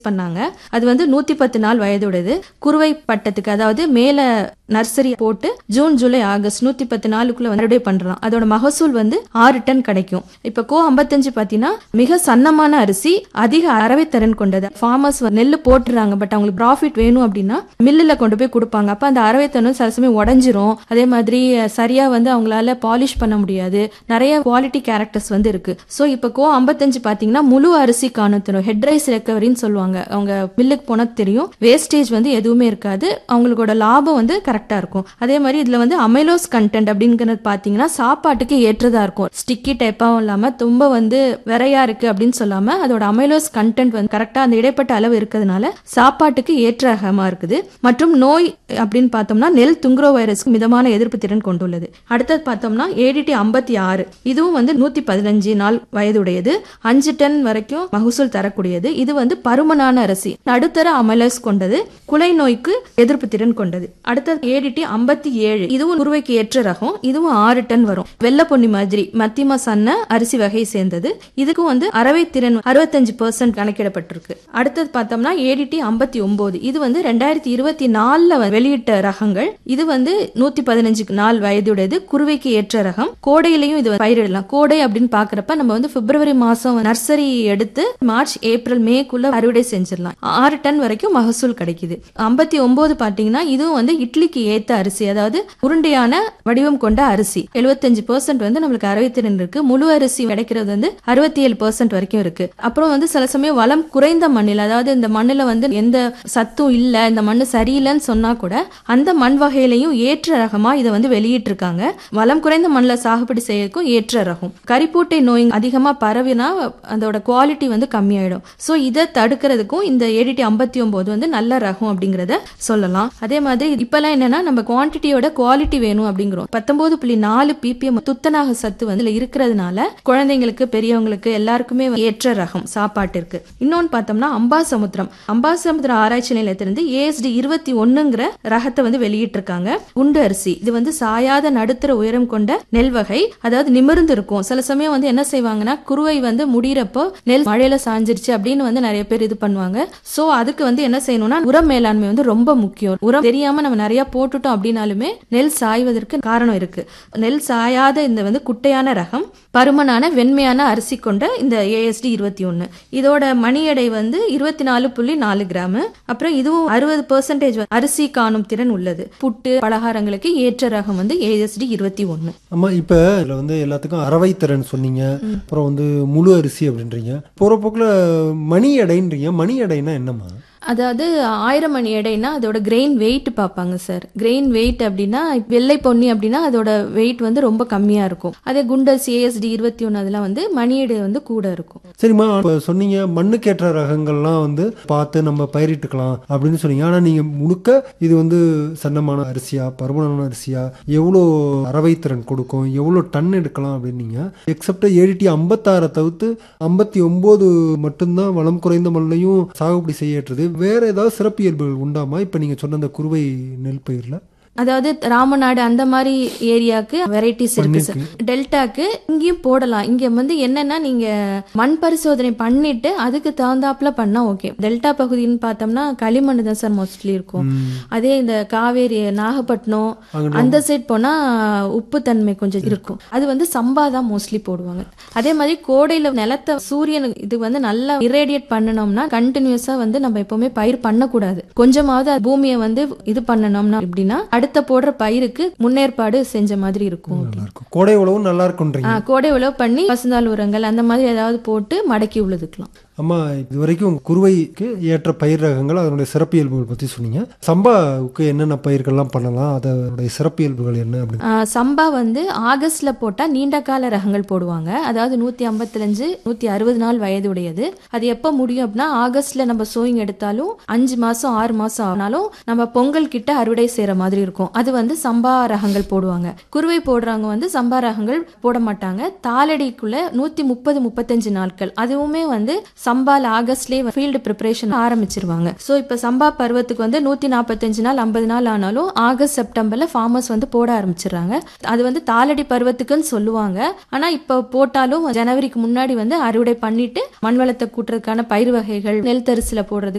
பண்ணாங்க அது வந்து நூத்தி பத்து நாள் வயதுடையது குறுவை பட்டத்துக்கு அதாவது மேல நர்சரி போட்டு ஜூன் ஜூலை ஆகஸ்ட் நூத்தி பத்து நாளுக்குள்ள வந்து அறுவடை பண்றோம் அதோட மகசூல் வந்து ஆறு டன் கிடைக்கும் இப்ப கோ ஐம்பத்தஞ்சு பாத்தீங்கன்னா மிக சன்னமான அரிசி அதிக அரவை திறன் கொண்டது ஃபார்மர்ஸ் நெல்லு போட்டுறாங்க பட் அவங்களுக்கு ப்ராஃபிட் வேணும் அப்படின்னா மில்லுல கொண்டு போய் கொடுப்பாங்க அப்ப அந்த அரவை திறன் சில சமயம் உடஞ்சிரும் அதே மாதிரி அஹ், சரியா வந்து அவங்களால பாலிஷ் பண்ண முடியாது நிறைய குவாலிட்டி கேரக்டர்ஸ் வந்து இருக்கு சோ இப்ப கோ ஐம்பத்தஞ்சு பாத்தீங்கன்னா முழு அரிசி காணத்தரும் ஹெட் ரைஸ் ரெக்கவரின்னு சொல்லுவாங்க அவங்க மில்லுக்கு போனா தெரியும் வேஸ்டேஜ் வந்து எதுவுமே இருக்காது அவங்களோட லாபம் வந்து கரெக்டா இருக்கும் அதே மாதிரி இதுல வந்து அமைலோஸ் கண்டென்ட் அப்படிங்கிறது பாத்தீங்கன்னா சாப்பாட்டுக்கு ஏற்றதா இருக்கும் ஸ்டிக்கி டைப்பாவும் இல்லாம ரொம்ப வந்து விரையா இருக்கு அப்படின்னு சொல்லாம அதோட அமைலோஸ் கண்டென்ட் வந்து கரெக்டா அந்த இடைப்பட்ட அளவு இருக்கிறதுனால சாப்பாட்டுக்கு ஏற்ற ரகமா இருக்குது மற்றும் நோய் அப்படின்னு பார்த்தோம்னா நெல் துங்குரோ வைரஸ்க்கு மிதமான எதிர்ப்பு திறன் கொண்டுள்ளது அடுத்தது பார்த்தோம்னா ஏடிடி ஐம்பத்தி ஆறு இதுவும் வந்து நூத்தி பதினஞ்சு நாள் வயதுடையது அஞ்சு டன் வரைக்கும் மகசூல் தரக்கூடியது இது வந்து பருமனான அரிசி நடுத்தர அமலஸ் கொண்டது குலை நோய்க்கு எதிர்ப்பு திறன் கொண்டது அடுத்தது ஏடிடி ஐம்பத்தி ஏழு இதுவும் குருவைக்கு ஏற்ற ரகம் இதுவும் ஆறு டன் வரும் வெள்ளை பொன்னி மாதிரி மத்தியம சன்ன அரிசி வகை சேர்ந்தது இதுக்கும் வந்து அரவை திறன் அறுபத்தஞ்சு பெர்சன்ட் கணக்கிடப்பட்டிருக்கு அடுத்தது பார்த்தோம்னா ஏடிடி ஐம்பத்தி ஒன்பது இது வந்து ரெண்டாயிரத்தி இருபத்தி நாலுல வெளியிட்ட ரகங்கள் இது வந்து நூத்தி பதினஞ்சு நாள் வயதுடையது குருவைக்கு ஏற்ற ரகம் கோடையிலையும் இது பயிரிடலாம் கோடை அப்படின்னு பாக்குறப்ப நம்ம வந்து பிப்ரவரி மாசம் நர்சரி எடுத்து மார்ச் ஏப்ரல் மேக்குள்ள அறுவடை செஞ்சிடலாம் ஆறு டன் வரைக்கும் மகசூல் கிடைக்குது ஐம்பத்தி ஒன்பது பாத்தீங்கன்னா இதுவும் வந்து இட்லிக்கு ஏத்த அரிசி அதாவது உருண்டையான வடிவம் கொண்ட அரிசி எழுபத்தஞ்சு பெர்சென்ட் வந்து நம்மளுக்கு அரைத்திறன் இருக்கு முழு அரிசி கிடைக்கிறது வந்து அறுபத்தி ஏழு பெர்சென்ட் வரைக்கும் இருக்கு அப்புறம் வந்து சில சமயம் வளம் குறைந்த மண்ணில் அதாவது இந்த மண்ணுல வந்து எந்த சத்தும் இல்ல இந்த மண்ணு சரியில்லைன்னு சொன்னா கூட அந்த மண் வகையிலையும் ஏற்ற ரகமா இதை வந்து வெளியிட்டிருக்காங்க வளம் குறைந்த மண்ணில் சாகுபடி செய்யறதுக்கும் ஏற்ற ரகம் கரிப்பூட்டை நோய் அதிகமா பரவினா அதோட குவாலிட்டி வந்து கம்மியாயிடும் சோ இதை தடுக்கிறதுக்கும் இந்த ஏடிடி ஐம்பத்தி ஒன்பது வந்து நல்ல ரகம் அப்படிங்கறத சொல்லலாம் அதே மாதிரி இப்பெல்லாம் என்னன்னா நம்ம குவான்டிட்டியோட குவாலிட்டி வேணும் அப்படிங்கிறோம் பத்தொன்பது புள்ளி நாலு பிபிஎம் துத்தநாக சத்து வந்து இதுல இருக்கிறதுனால குழந்தைங்களுக்கு பெரியவங்களுக்கு எல்லாருக்குமே ஏற்ற ரகம் சாப்பாட்டிற்கு இன்னொன்னு பார்த்தோம்னா அம்பாசமுத்திரம் அம்பாசமுத்திரம் ஆராய்ச்சி நிலையத்திலிருந்து ஏஎஸ்டி இருபத்தி ஒண்ணுங்கிற ரகத்தை வந்து வெளியிட்டிருக்காங்க குண்டு அரிசி இது வந்து சாயாத நடுத்தர உயரம் கொண்ட நெல் வகை அதாவது நிமிர்ந்து இருக்கும் சில சமயம் வந்து என்ன செய்வாங்கன்னா குருவை வந்து முடியிறப்போ நெல் மழையில சாஞ்சிருச்சு அப்படின்னு வந்து நிறைய பேர் இது பண்ணுவாங்க சோ அதுக்கு வந்து என்ன செய்யணும்னா உரம் மேலாண்மை வந்து ரொம்ப முக்கியம் உரம் தெரியாம நம்ம நிறைய போட்டுட்டோம் அப்படின்னாலுமே நெல் சாய்வதற்கு காரணம் இருக்கு நெல் சாயாத இந்த வந்து குட்டையான ரகம் பருமனான வெண்மையான அரிசி கொண்ட இந்த ஏஎஸ்டி இருபத்தி ஒன்னு இதோட மணி எடை வந்து இருபத்தி நாலு புள்ளி நாலு கிராம் அப்புறம் இதுவும் அறுபது பெர்சன்டேஜ் அரிசி காணும் திறன் உள்ளது புட்டு பலகாரங்களுக்கு ஏற்ற ரகம் வந்து ஏஎஸ்டி இருபத்தி ஒன்னு ஆமா இப்ப இதுல வந்து எல்லாத்துக்கும் அரவை திறன் சொன்னீங்க அப்புறம் வந்து முழு அரிசி அப்படின்றீங்க போற போக்குல மணி எடைன்றீங்க மணி எடைனா என்னம்மா அதாவது ஆயிரம் மணி எடைனா அதோட கிரெயின் வெயிட் பார்ப்பாங்க சார் கிரெயின் வெயிட் அப்படின்னா வெள்ளை பொன்னி அப்படின்னா அதோட வெயிட் வந்து ரொம்ப கம்மியா இருக்கும் அதே குண்டஸ் ஏஎஸ்டி இருபத்தி ஒன்று அதெல்லாம் வந்து மணி எடை வந்து கூட இருக்கும் சரிம்மா இப்ப சொன்னீங்க மண்ணுக்கேற்ற ரகங்கள்லாம் வந்து பார்த்து நம்ம பயிரிட்டுக்கலாம் அப்படின்னு சொன்னீங்க ஆனா நீங்க முழுக்க இது வந்து சன்னமான அரிசியா பருமனான அரிசியா எவ்வளோ அரவை திறன் கொடுக்கும் எவ்வளோ டன் எடுக்கலாம் அப்படின்னீங்க எக்ஸப்ட் ஏடிடி ஐம்பத்தாறை தவிர்த்து ஐம்பத்தி ஒன்பது மட்டும்தான் வளம் குறைந்த மண்ணையும் சாகுபடி செய்யறது வேற ஏதாவது சிறப்பியல்புகள் உண்டாமா இப்ப நீங்க சொன்ன அந்த குறுவை நெல் பயிர்ல அதாவது ராமநாடு அந்த மாதிரி ஏரியாக்கு வெரைட்டிஸ் இருக்கு சார் டெல்டாக்கு இங்கேயும் போடலாம் இங்க வந்து என்னன்னா நீங்க மண் பரிசோதனை பண்ணிட்டு அதுக்கு தகுந்தாப்புல பண்ணா ஓகே டெல்டா பகுதின்னு பார்த்தோம்னா களிமண் தான் சார் மோஸ்ட்லி இருக்கும் அதே இந்த காவேரி நாகப்பட்டினம் அந்த சைட் போனா உப்பு தன்மை கொஞ்சம் இருக்கும் அது வந்து சம்பா தான் மோஸ்ட்லி போடுவாங்க அதே மாதிரி கோடையில நிலத்தை சூரியன் இது வந்து நல்லா இரேடியேட் பண்ணணும்னா கண்டினியூஸா வந்து நம்ம எப்பவுமே பயிர் பண்ணக்கூடாது கொஞ்சமாவது அது பூமியை வந்து இது பண்ணணும்னா எப்படின்னா அடுத்த போடுற பயிருக்கு முன்னேற்பாடு செஞ்ச மாதிரி இருக்கும் நல்லா இருக்கும் கோடை உழவும் நல்லா இருக்குன்றீங்க ஆ, கோடை உழவு பண்ணி பசுந்தாள் உரங்கள் அந்த மாதிரி ஏதாவது போட்டு மடக்கி உழுதுக்கலாம் அம்மா இது வரைக்கும் குறுவைக்கு ஏற்ற பயிர் ரகங்கள் அதனுடைய சிறப்பியல்புகள் பத்தி சொன்னீங்க சம்பாவுக்கு என்னென்ன பயிர்கள்லாம் பண்ணலாம் அதனுடைய சிறப்பியல்புகள் என்ன அப்படின்னு ஆ, சம்பா வந்து ஆகஸ்ட்ல போட்டா நீண்ட கால ரகங்கள் போடுவாங்க அதாவது நூத்தி ஐம்பத்தஞ்சு நூத்தி அறுபது நாள் வயது உடையது அது எப்ப முடியும் அப்படின்னா ஆகஸ்ட்ல நம்ம சோயிங் எடுத்தாலும் அஞ்சு மாசம் ஆறு மாசம் ஆனாலும் நம்ம பொங்கல் கிட்ட அறுவடை செய்யற மாதிரி இருக்கும் அது வந்து சம்பா ரகங்கள் போடுவாங்க குருவை போடுறவங்க வந்து சம்பா ரகங்கள் போட மாட்டாங்க தாளடிக்குள்ள நூத்தி முப்பது முப்பத்தஞ்சு நாட்கள் அதுவுமே வந்து சம்பால ஆகஸ்ட்லேயே ஃபீல்டு ப்ரிப்பரேஷன் ஆரம்பிச்சிருவாங்க ஸோ இப்போ சம்பா பருவத்துக்கு வந்து நூற்றி நாற்பத்தஞ்சு நாள் ஐம்பது நாள் ஆனாலும் ஆகஸ்ட் செப்டம்பர்ல ஃபார்மர்ஸ் வந்து போட ஆரம்பிச்சிடுறாங்க அது வந்து தாளடி பருவத்துக்குன்னு சொல்லுவாங்க ஆனால் இப்போ போட்டாலும் ஜனவரிக்கு முன்னாடி வந்து அறுவடை பண்ணிட்டு மண் வளத்தை கூட்டுறதுக்கான பயிர் வகைகள் நெல் தரிசில போடுறதுக்கு